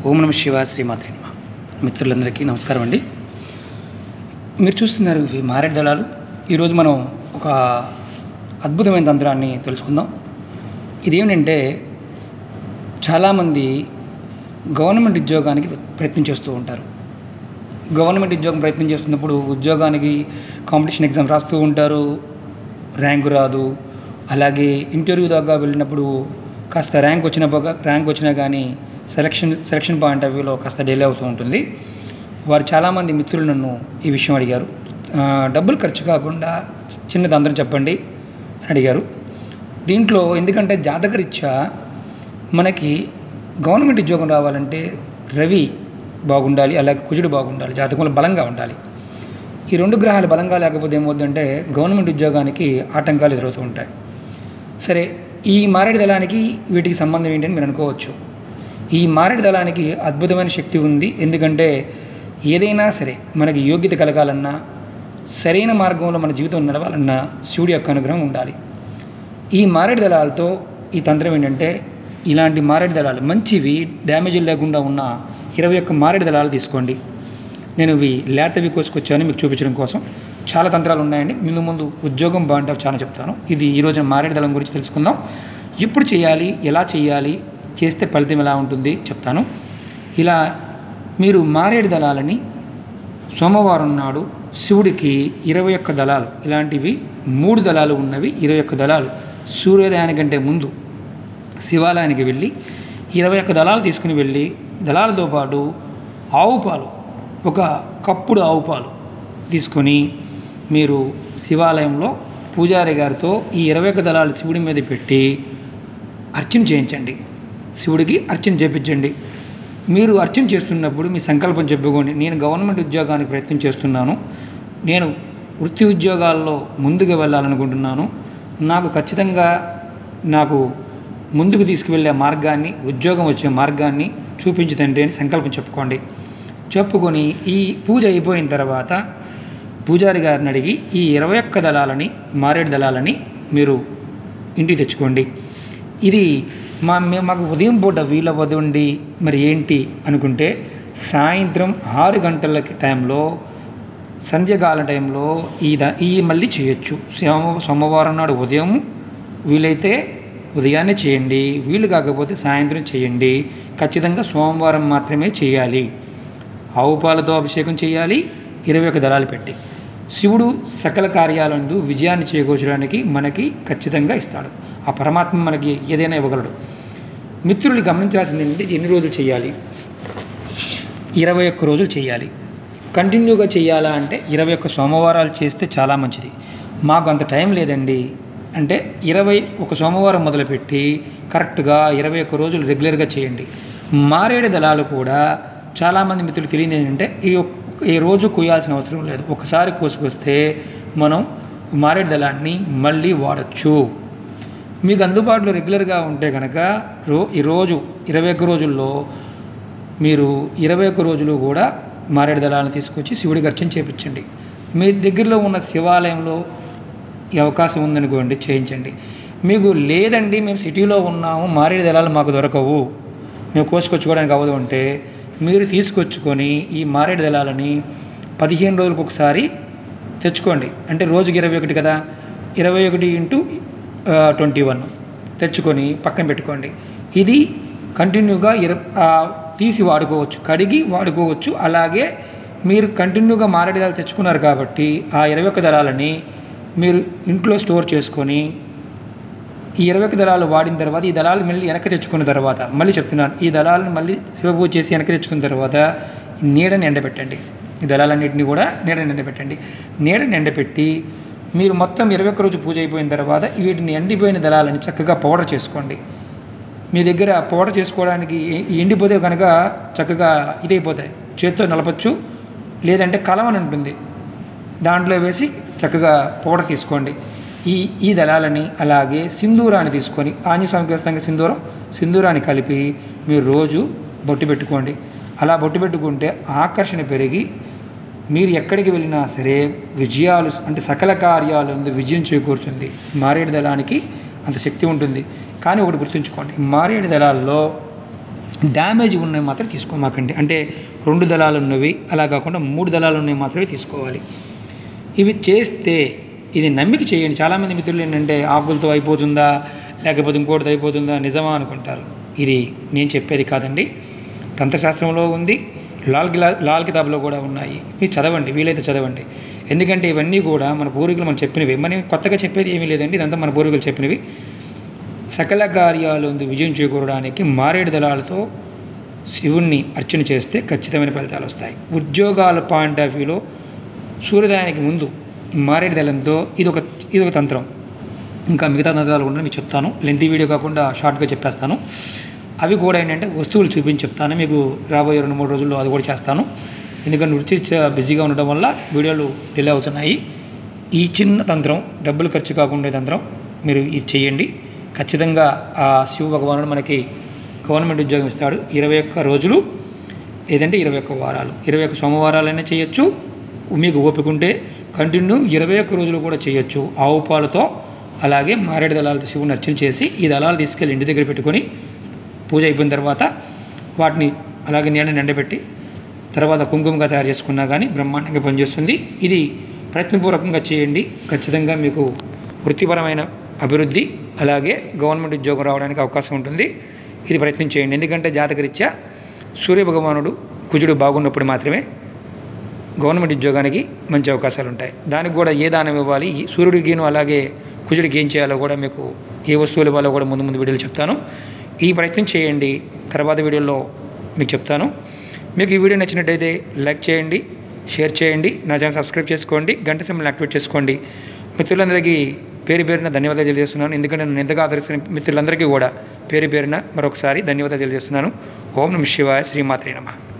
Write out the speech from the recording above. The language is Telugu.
ఓం నమ శివ శ్రీమాత్రి నమ మిత్రులందరికీ నమస్కారం అండి మీరు చూస్తున్నారు ఇవి మారేడు దళాలు ఈరోజు మనం ఒక అద్భుతమైన తంత్రాన్ని తెలుసుకుందాం ఇదేమిటంటే చాలామంది గవర్నమెంట్ ఉద్యోగానికి ప్రయత్నం చేస్తూ ఉంటారు గవర్నమెంట్ ఉద్యోగం ప్రయత్నం చేస్తున్నప్పుడు ఉద్యోగానికి కాంపిటీషన్ ఎగ్జామ్ రాస్తూ ఉంటారు ర్యాంకు రాదు అలాగే ఇంటర్వ్యూ దాకా వెళ్ళినప్పుడు కాస్త ర్యాంక్ వచ్చిన ర్యాంక్ వచ్చినా కానీ సెలక్షన్ సెలక్షన్ పాయింట్ ఆఫ్ వ్యూలో కాస్త డిలే అవుతూ ఉంటుంది వారు చాలామంది మిత్రులు నన్ను ఈ విషయం అడిగారు ఆ, డబ్బులు ఖర్చు కాకుండా చిన్న తంత్రం చెప్పండి అని అడిగారు దీంట్లో ఎందుకంటే జాతకరీత్యా మనకి గవర్నమెంట్ ఉద్యోగం రావాలంటే రవి బాగుండాలి అలాగే కుజుడు బాగుండాలి జాతకంలో బలంగా ఉండాలి ఈ రెండు గ్రహాలు బలంగా లేకపోతే ఏమవుతుందంటే గవర్నమెంట్ ఉద్యోగానికి ఆటంకాలు ఎదురవుతూ ఉంటాయి సరే ఈ మారేడు దళానికి వీటికి సంబంధం ఏంటని మీరు అనుకోవచ్చు ఈ మారేడు దళానికి అద్భుతమైన శక్తి ఉంది ఎందుకంటే ఏదైనా సరే మనకి యోగ్యత కలగాలన్నా సరైన మార్గంలో మన జీవితం నడవాలన్నా శివుడి యొక్క అనుగ్రహం ఉండాలి ఈ మారేడు దళాలతో ఈ తంత్రం ఏంటంటే ఇలాంటి మారేడు దళాలు మంచివి డ్యామేజీలు లేకుండా ఉన్న ఇరవై ఒక్క మారేడు దళాలు తీసుకోండి నేను ఇవి లేతవి కోసుకొచ్చాను మీకు చూపించడం కోసం చాలా తంత్రాలు ఉన్నాయండి ముందు ముందు ఉద్యోగం బాగుంటే చాలా చెప్తాను ఇది ఈ రోజున మారేడు దళం గురించి తెలుసుకుందాం ఎప్పుడు చేయాలి ఎలా చేయాలి చేస్తే ఫలితం ఎలా ఉంటుంది చెప్తాను ఇలా మీరు మారేడు దళాలని సోమవారం నాడు శివుడికి ఇరవై ఒక్క దళాలు ఇలాంటివి మూడు దళాలు ఉన్నవి ఇరవై ఒక్క దళాలు సూర్యోదయానికంటే ముందు శివాలయానికి వెళ్ళి ఇరవై ఒక్క దళాలు తీసుకుని వెళ్ళి దళాలతో పాటు ఆవు పాలు ఒక కప్పుడు ఆవు పాలు తీసుకొని మీరు శివాలయంలో పూజారి గారితో ఈ ఇరవై ఒక్క దళాలు శివుడి మీద పెట్టి అర్చన చేయించండి శివుడికి అర్చన చేయించండి మీరు అర్చన చేస్తున్నప్పుడు మీ సంకల్పం చెప్పుకోండి నేను గవర్నమెంట్ ఉద్యోగానికి ప్రయత్నం చేస్తున్నాను నేను వృత్తి ఉద్యోగాల్లో ముందుకు వెళ్ళాలనుకుంటున్నాను నాకు ఖచ్చితంగా నాకు ముందుకు తీసుకువెళ్ళే మార్గాన్ని ఉద్యోగం వచ్చే మార్గాన్ని చూపించి తండ్రి అని సంకల్పం చెప్పుకోండి చెప్పుకొని ఈ పూజ అయిపోయిన తర్వాత పూజారి గారిని అడిగి ఈ ఇరవై ఒక్క దళాలని మారేడు దళాలని మీరు ఇంటికి తెచ్చుకోండి ఇది మా మేము మాకు ఉదయం పూట వీలవ్వదండి మరి ఏంటి అనుకుంటే సాయంత్రం ఆరు గంటల టైంలో సంధ్యకాల టైంలో ఈ ద ఈ మళ్ళీ చేయొచ్చు సోమ సోమవారం నాడు ఉదయం వీలైతే ఉదయాన్నే చేయండి వీలు కాకపోతే సాయంత్రం చేయండి ఖచ్చితంగా సోమవారం మాత్రమే చేయాలి ఆవు పాలతో అభిషేకం చేయాలి ఇరవై ఒక దళాలు పెట్టి శివుడు సకల కార్యాలందు విజయాన్ని చేకూర్చడానికి మనకి ఖచ్చితంగా ఇస్తాడు ఆ పరమాత్మ మనకి ఏదైనా ఇవ్వగలడు మిత్రులు గమనించాల్సింది ఏంటంటే ఎన్ని రోజులు చేయాలి ఇరవై ఒక్క రోజులు చేయాలి కంటిన్యూగా చేయాలా అంటే ఇరవై ఒక్క సోమవారాలు చేస్తే చాలా మంచిది మాకు అంత టైం లేదండి అంటే ఇరవై ఒక సోమవారం మొదలుపెట్టి కరెక్ట్గా ఇరవై ఒక్క రోజులు రెగ్యులర్గా చేయండి మారేడు దళాలు కూడా చాలామంది మిత్రులు తెలియదు ఏంటంటే ఈ ఒక్- ఈ రోజు కొయ్యాల్సిన అవసరం లేదు ఒకసారి కోసుకొస్తే మనం మారేడు దళాన్ని మళ్ళీ వాడచ్చు మీకు అందుబాటులో రెగ్యులర్గా ఉంటే కనుక రో ఈరోజు ఇరవై ఒక్క రోజుల్లో మీరు ఇరవై ఒక్క రోజులు కూడా మారేడు దళాలను తీసుకొచ్చి శివుడికి అర్చన చేపించండి మీ దగ్గరలో ఉన్న శివాలయంలో ఈ అవకాశం ఉందనుకోండి చేయించండి మీకు లేదండి మేము సిటీలో ఉన్నాము మారేడు దళాలు మాకు దొరకవు మేము కోసుకొచ్చుకోవడానికి అవ్వదు అంటే మీరు తీసుకొచ్చుకొని ఈ మారేడు దళాలని పదిహేను రోజులకు ఒకసారి తెచ్చుకోండి అంటే రోజుకి ఇరవై ఒకటి కదా ఇరవై ఒకటి ఇంటూ ట్వంటీ వన్ తెచ్చుకొని పక్కన పెట్టుకోండి ఇది కంటిన్యూగా ఇర ఆ, తీసి వాడుకోవచ్చు కడిగి వాడుకోవచ్చు అలాగే మీరు కంటిన్యూగా మారేడు దళాలు తెచ్చుకున్నారు కాబట్టి ఆ ఇరవై ఒక్క దళాలని మీరు ఇంట్లో స్టోర్ చేసుకొని ఈ ఇరవై ఒక్క దళాలు వాడిన తర్వాత ఈ దళాలు మళ్ళీ వెనక్కి తెచ్చుకున్న తర్వాత మళ్ళీ చెప్తున్నాను ఈ దళాలను మళ్ళీ శివపూజ చేసి వెనక్కి తెచ్చుకున్న తర్వాత ఈ నీడని ఎండబెట్టండి ఈ దళాలన్నింటినీ కూడా నీడని ఎండబెట్టండి నీడని ఎండబెట్టి మీరు మొత్తం ఇరవై ఒక్క రోజు పూజ అయిపోయిన తర్వాత వీటిని ఎండిపోయిన దళాలని చక్కగా పౌడర్ చేసుకోండి మీ దగ్గర పౌడర్ చేసుకోవడానికి ఎ- ఎండిపోతే కనుక చక్కగా ఇదైపోతాయి చేత్తో నలపచ్చు లేదంటే కలవని ఉంటుంది దాంట్లో వేసి చక్కగా పౌడర్ తీసుకోండి ఈ ఈ దళాలని అలాగే సింధూరాన్ని తీసుకొని ఆంజనేయ స్వామికి వేస్తాం సింధూరం సింధూరాన్ని కలిపి మీరు రోజు బొట్టు పెట్టుకోండి అలా బొట్టు పెట్టుకుంటే ఆకర్షణ పెరిగి మీరు ఎక్కడికి వెళ్ళినా సరే విజయాలు అంటే సకల కార్యాలు ఎందు విజయం చేకూరుతుంది మారేడు దళానికి అంత శక్తి ఉంటుంది కానీ ఒకటి గుర్తుంచుకోండి మారేడు దళాల్లో డ్యామేజ్ ఉన్నవి మాత్రం తీసుకోమాకండి అంటే రెండు దళాలు ఉన్నవి అలా కాకుండా మూడు దళాలు ఉన్నవి మాత్రమే తీసుకోవాలి ఇవి చేస్తే ఇది నమ్మిక చేయండి చాలామంది మిత్రులు ఏంటంటే ఆకులతో అయిపోతుందా లేకపోతే ఇంకోటితో అయిపోతుందా నిజమా అనుకుంటారు ఇది నేను చెప్పేది కాదండి తంత్రశాస్త్రంలో ఉంది లాల్ గిలా లాల్ కితాబ్లో కూడా ఉన్నాయి ఇవి చదవండి వీలైతే చదవండి ఎందుకంటే ఇవన్నీ కూడా మన పూర్వీకులు మనం చెప్పినవి మనం కొత్తగా చెప్పేది ఏమీ లేదండి ఇదంతా మన పూర్వీకులు చెప్పినవి సకల కార్యాలు విజయం చేకూరడానికి మారేడు దళాలతో శివుణ్ణి అర్చన చేస్తే ఖచ్చితమైన ఫలితాలు వస్తాయి ఉద్యోగాల పాయింట్ ఆఫ్ వ్యూలో సూర్యోదయానికి ముందు మారేడు దళంతో ఇది ఒక ఇది ఒక తంత్రం ఇంకా మిగతా తంత్రాలు కూడా మీకు చెప్తాను లెంతీ వీడియో కాకుండా షార్ట్గా చెప్పేస్తాను అవి కూడా ఏంటంటే వస్తువులు చూపించి చెప్తాను మీకు రాబోయే రెండు మూడు రోజుల్లో అది కూడా చేస్తాను ఎందుకంటే వృత్తి చ- బిజీగా ఉండడం వల్ల వీడియోలు డిలే అవుతున్నాయి ఈ చిన్న తంత్రం డబ్బులు ఖర్చు కాకుండా తంత్రం మీరు ఇది చేయండి ఖచ్చితంగా ఆ శివ భగవానుడు మనకి గవర్నమెంట్ ఉద్యోగం ఇస్తాడు ఇరవై ఒక్క రోజులు లేదంటే ఇరవై ఒక్క వారాలు ఇరవై ఒక్క సోమవారాలైనా చేయొచ్చు మీకు ఓపిక ఉంటే కంటిన్యూ ఇరవై ఒక్క రోజులు కూడా చేయొచ్చు ఆవు పాలతో అలాగే మారేడు దళాలతో శివుని అర్చన చేసి ఈ దళాలు తీసుకెళ్ళి ఇంటి దగ్గర పెట్టుకొని పూజ అయిపోయిన తర్వాత వాటిని అలాగే నీళ్ళని ఎండబెట్టి తర్వాత కుంకుమగా తయారు చేసుకున్నా కానీ బ్రహ్మాండంగా పనిచేస్తుంది ఇది ప్రయత్నపూర్వకంగా చేయండి ఖచ్చితంగా మీకు వృత్తిపరమైన అభివృద్ధి అలాగే గవర్నమెంట్ ఉద్యోగం రావడానికి అవకాశం ఉంటుంది ఇది ప్రయత్నం చేయండి ఎందుకంటే జాతకరీత్యా సూర్య భగవానుడు కుజుడు బాగున్నప్పుడు మాత్రమే గవర్నమెంట్ ఉద్యోగానికి మంచి అవకాశాలు ఉంటాయి దానికి కూడా ఏ దానం ఇవ్వాలి ఈ సూర్యుడికిను అలాగే కుజుడికి ఏం చేయాలో కూడా మీకు ఏ వస్తువులు ఇవ్వాలో కూడా ముందు ముందు వీడియోలు చెప్తాను ఈ ప్రయత్నం చేయండి తర్వాత వీడియోలో మీకు చెప్తాను మీకు ఈ వీడియో నచ్చినట్టయితే లైక్ చేయండి షేర్ చేయండి నా ఛానల్ సబ్స్క్రైబ్ చేసుకోండి గంట సింబల్ని యాక్టివేట్ చేసుకోండి మిత్రులందరికీ పేరు పేరున ధన్యవాదాలు తెలియజేస్తున్నాను ఎందుకంటే నన్ను ఎంతగా ఆదరిస్తున్న మిత్రులందరికీ కూడా పేరు పేరున మరొకసారి ధన్యవాదాలు తెలియజేస్తున్నాను ఓం నమ శివాయ శ్రీమాత్రే నమః